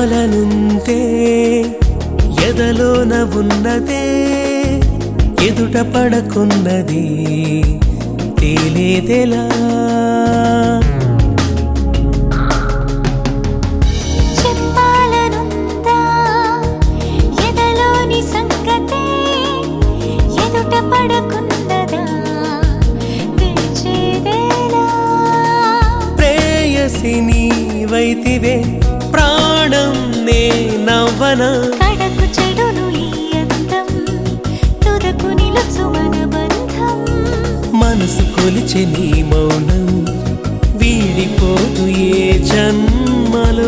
చెప్పాలనుంటే ఎదలోన ఉన్నదే ఎదుట పడకున్నది తేలేదెలా చెప్పాలనుందా ఎదలోని సంగతే ఎదుట పడకున్నదా విడిచేదేలా ప్రేయసి నీవైతివే ప్రాణం నే నవ్వనా కడకు చెడును ఈ అందం తుదకు నిలుచు మన బంధం మనసు కొలిచె నీ మౌనం వీడిపోదు ఏ జన్మలో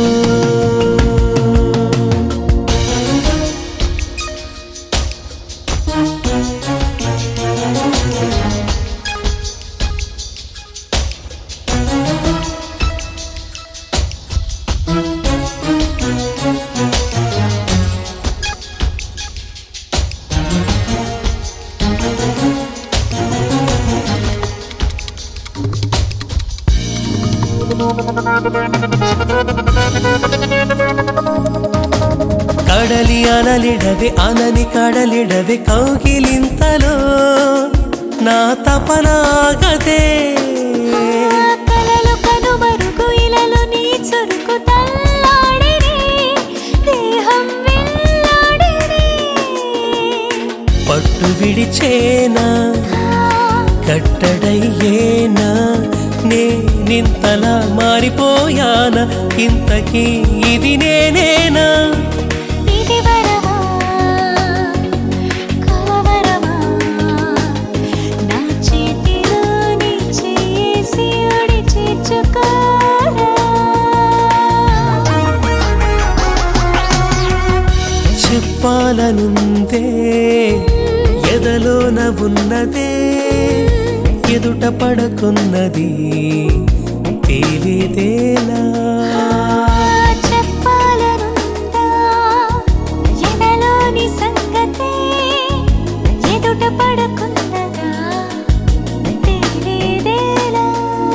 కడలి అనలిడవే అనని కడలిడవే కౌగిలింతలో నా తపనాగదే కలలు కనుమరుగు ఇలలు నీ చురుకు తల్లాడినే దేహం వెళ్ళాడినే పట్టు విడిచేనా కట్టడయ్యేనా నే నింతలా మారిపోయానా ఇంతకీ ఇది నేనేనా ఇది వరమా కలవరమా నా చేతిలో నీ చేసి ఒడి చేర్చుకోరా చెప్పాలనుందే ఎదలోన ఉన్నదే ఎదుట పడకున్నది తేలిదేలా చెప్పాలనుందా ఎదలోని సంగతే ఎదుట పడకున్నదా తెలియదేలా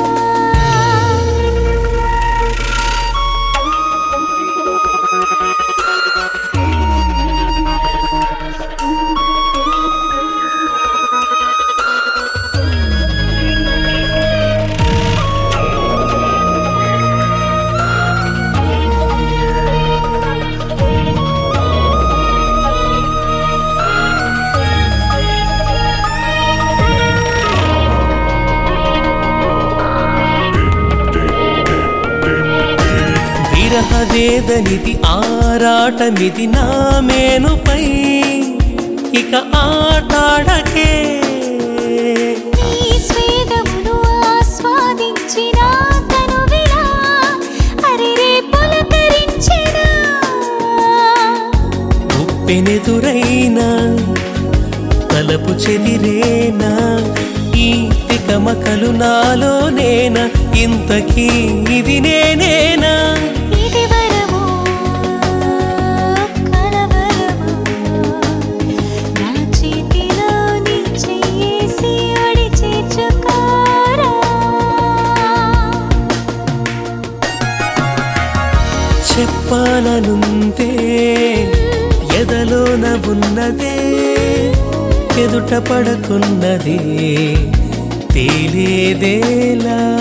విరహ వేదనిది ఆరాటమిది నా మేనుపై ఇక ఆటాడకే నీ స్వేదమును ఆస్వాదించిన తనువిలా అరిరే పులకరించిన ఉప్పెనెదురైనా తలపు చెదిరేనా ఈ తికమకలు నాలోనేనా ఇంతకీ ఇది నేనేనా ఇది వరము కలవరము నా చేతిలో నీ చేసి ఒడి చేర్చుకోరా చెప్పాలనుందే ఎదలోన ఉన్నదే ఎదుట పడకున్నది తేలేదేలా